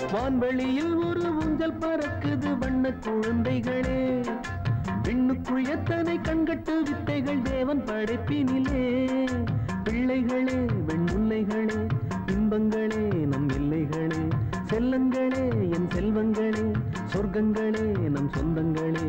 வான்வெளியில் ஒரு ஊஞ்சல் பறக்குது வண்ண குழந்தைகளே விண்ணுக்குள் எத்தனை கண்கட்டு வித்தைகள் தேவன் படைப்பினிலே பிள்ளைகளே வெண்முல்லைகளே இன்பங்களே நம் எல்லைகளே செல்லங்களே என் செல்வங்களே சொர்க்கங்களே நம் சொந்தங்களே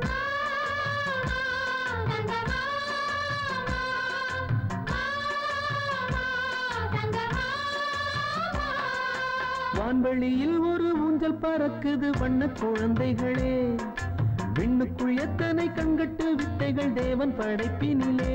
வான்வெளியில் ஒரு ஊஞ்சல் பறக்குது வண்ண குழந்தைகளே விண்ணுக்குள் எத்தனை கண்கட்டு வித்தைகள் தேவன் படைப்பினிலே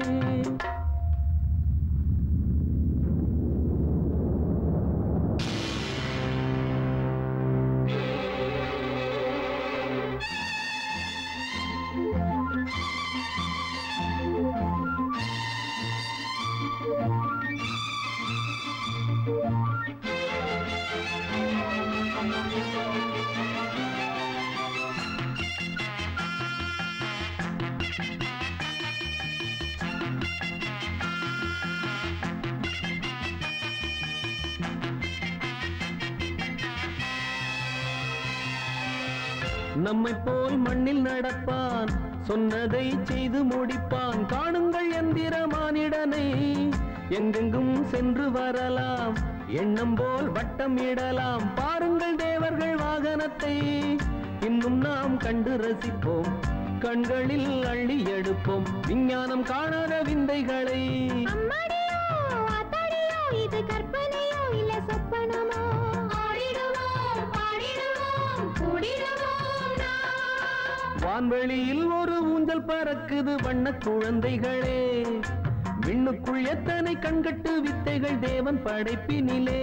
நம்மை போல் மண்ணில் நடப்பான் சொன்னதை செய்து முடிப்பான் காணுங்கள் எந்திர மானிடனை எங்கெங்கும் சென்று வரலாம் எண்ணம் போல் வட்டம் இடலாம் பாருங்கள் தேவர்கள் வாகனத்தை இன்னும் நாம் கண்டு ரசிப்போம் கண்களில் அள்ளி எடுப்போம் விஞ்ஞானம் காணாத விந்தைகளை அம்மாடியோ ஆத்தாடியோ இது கற்பனையோ இல்ல சொப்பனமோ ஆடிடுவோம் பாடிடுவோம் கூடிடுவோம் நாம் வான்வெளியில் ஒரு ஊஞ்சல் பறக்குது வண்ண குழந்தைகளே விண்ணுக்குள் எத்தனை கண்கட்டு வித்தைகள் தேவன் படைப்பினிலே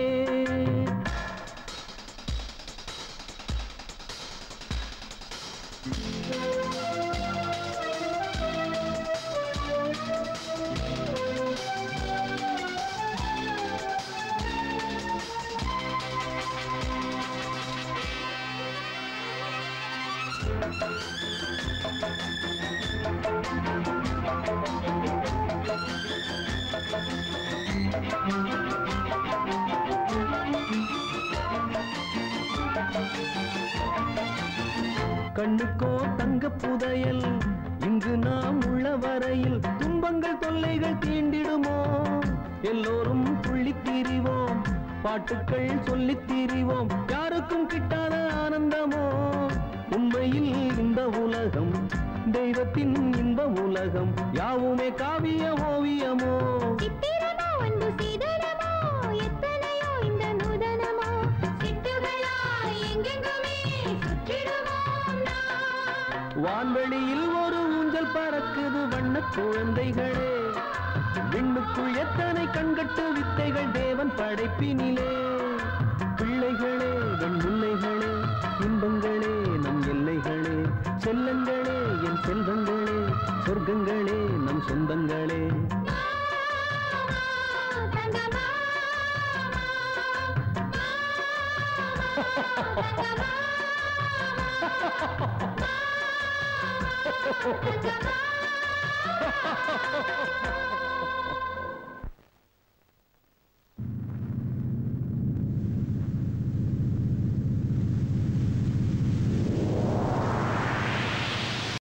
கண்ணுக்கோ தங்க புதையல் இங்கு நாம் உள்ள வரையில் துன்பங்கள் தொல்லைகள் தீண்டிடுமோ எல்லோரும் துள்ளித் திரிவோம் பாட்டுக்கள் சொல்லித் திரிவோம் யாருக்கும் கிட்டாத ஆனந்தமோ உண்மையில் இந்த உலகம் தெய்வத்தின் இன்ப உலகம் யாவுமே காவிய ஓவியமோ சித்திரமோ அன்பு சீதனமோ எத்தனையோ இந்த நூதனமோ சிட்டுகளாய் எங்கெங்குமே சுற்றிடுவோம் நாம் வான்வெளியில் ஒரு ஊஞ்சல் பறக்குது வண்ண குழந்தைகளே விண்ணுக்குள் எத்தனை கண்கட்டு வித்தைகள் தேவன் படைப்பினிலே பிள்ளைகளே வெண்முல்லைகளே இன்பங்களே நம் எல்லைகளே செல்லங்களே என் செல்வங்களே சொர்க்கங்களே நம் சொந்தங்களே தங்கமா தங்கமா